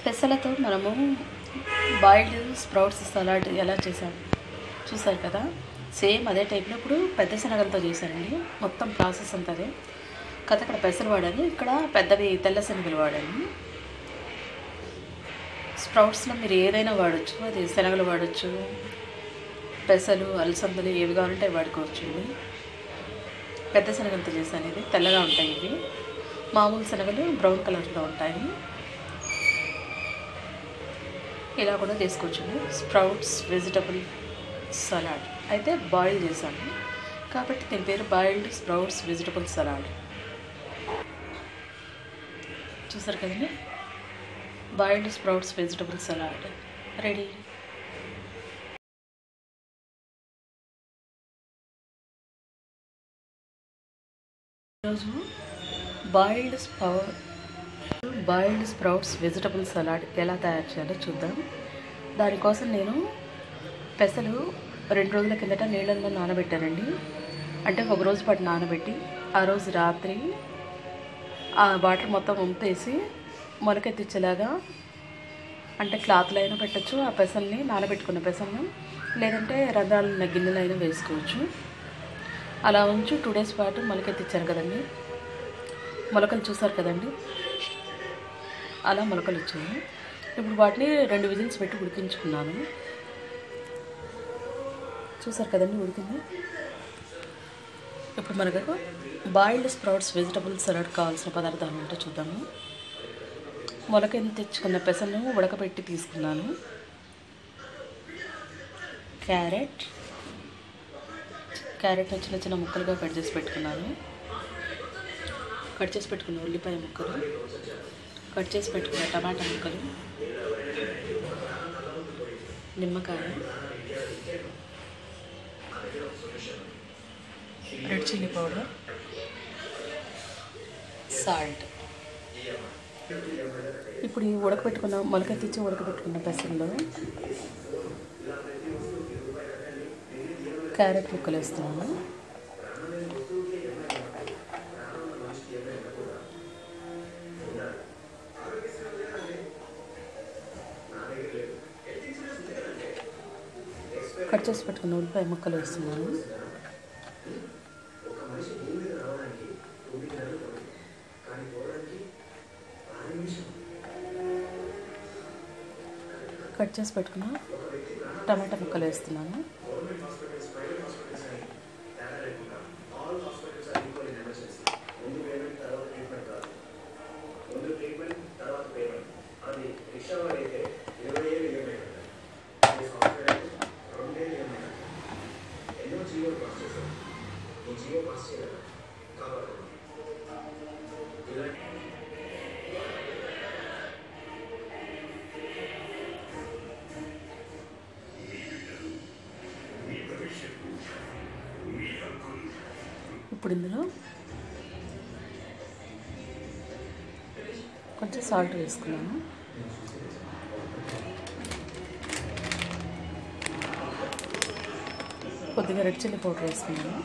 పెసలతో మనము boiled sprouts salad ఎలా చేసాం చూసారు కదా సేమ్ అదే టైప్లో ఇప్పుడు పెద్ద శనగలతో చేశానండి మొత్తం ప్రాసెస్ అంతా అదే కదా ఇక్కడ పెసలు వాడాను ఇక్కడ పెద్దవి తెల్ల శనగలు వాడాను స్ప్రౌట్స్లో మీరు ఏదైనా వాడచ్చు అది శనగలు వాడచ్చు పెసలు అలసందలు ఏవి కావాలంటే అవి వాడుకోవచ్చు ఇవి పెద్ద శనగలతో చేశాను ఇది తెల్లగా ఉంటాయి ఇవి మామూలు శనగలు బ్రౌన్ కలర్లో ఉంటాయి ఇలా కూడా చేసుకోవచ్చు స్ప్రౌట్స్ వెజిటబుల్ సలాడ్ అయితే బాయిల్ చేశాను కాబట్టి దీని పేరు బాయిల్డ్ స్ప్రౌట్స్ వెజిటబుల్ సలాడ్ చూసారు కదండి boiled sprouts vegetable salad ready ఈరోజు boiled sprout boiled sprouts vegetable salad ఎలా తయారు చేయాలో చూద్దాం దానికోసం నేను పెసలు రెండు రోజుల కిందట నీళ్ళల్లో నానబెట్టానండి అంటే ఒక రోజు పాటు నానబెట్టి ఆ రోజు రాత్రి ఆ వాటర్ మొత్తం వంపేసి మొలకెత్తించేలాగా అంటే క్లాత్లో అయినా పెట్టచ్చు ఆ పెసల్ని నానబెట్టుకున్న పెసల్ని లేదంటే రంధ్రాలు ఉన్న గిన్నెలు అయినా వేసుకోవచ్చు అలా ఉంచి టూ డేస్ పాటు మొలకెత్తిచ్చాను కదండి మొలకలు చూసారు కదండి అలా మొలకలు వచ్చాయి ఇప్పుడు వాటిని రెండు విజిల్స్ పెట్టి ఉడికించుకున్నాను చూసారు కదండి ఉడికింది ఇప్పుడు మనకు బాయిల్డ్ స్ప్రౌట్స్ వెజిటబుల్ సలాడ్ కావాల్సిన పదార్థాలు ఏంటో చూద్దాము మొలకని తెచ్చుకున్న పెసలను ఉడకబెట్టి తీసుకున్నాను క్యారెట్ క్యారెట్ చిన్న చిన్న ముక్కలుగా కట్ చేసి పెట్టుకున్నాను కట్ చేసి పెట్టుకున్న ఉల్లిపాయ ముక్కలు కట్ చేసి పెట్టుకున్న టమాటా ముక్కలు నిమ్మకాయ రెడ్ చిల్లీ పౌడర్ సాల్ట్ ఇప్పుడు ఈ ఉడకబెట్టుకున్న మొలకెత్తిచ్చి ఉడకబెట్టుకున్న పెసల్లో క్యారెట్ ముక్కలు వేస్తున్నాను కట్ చేసి పెట్టుకున్న ఉల్లిపాయ ముక్కలు వేస్తున్నాను కట్ చేసి పెట్టుకున్న టమాటా ముక్కలు వేస్తున్నాను ఇప్పుడు ఇందులో కొంచెం సాల్ట్ వేసుకున్నాను కొద్దిగా రెడ్ చిల్లీ పౌడర్ వేసుకున్నాను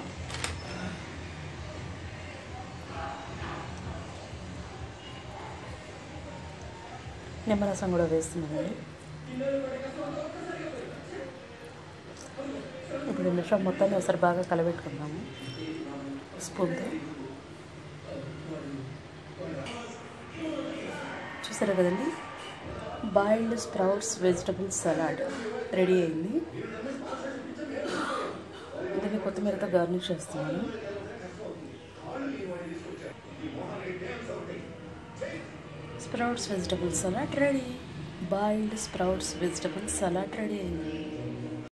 నిమ్మరసం కూడా వేస్తున్నానండి ఇప్పుడు ఈ మిశ్రమం మొత్తాన్ని ఒకసారి బాగా కలబెట్టుకుందాము స్పూన్తో చూసారు కదండి boiled sprouts vegetable salad ready అయింది దీన్ని కొత్తిమీరతో గార్నిష్ చేస్తున్నాను sprouts vegetable salad ready boiled sprouts vegetable salad ready అయింది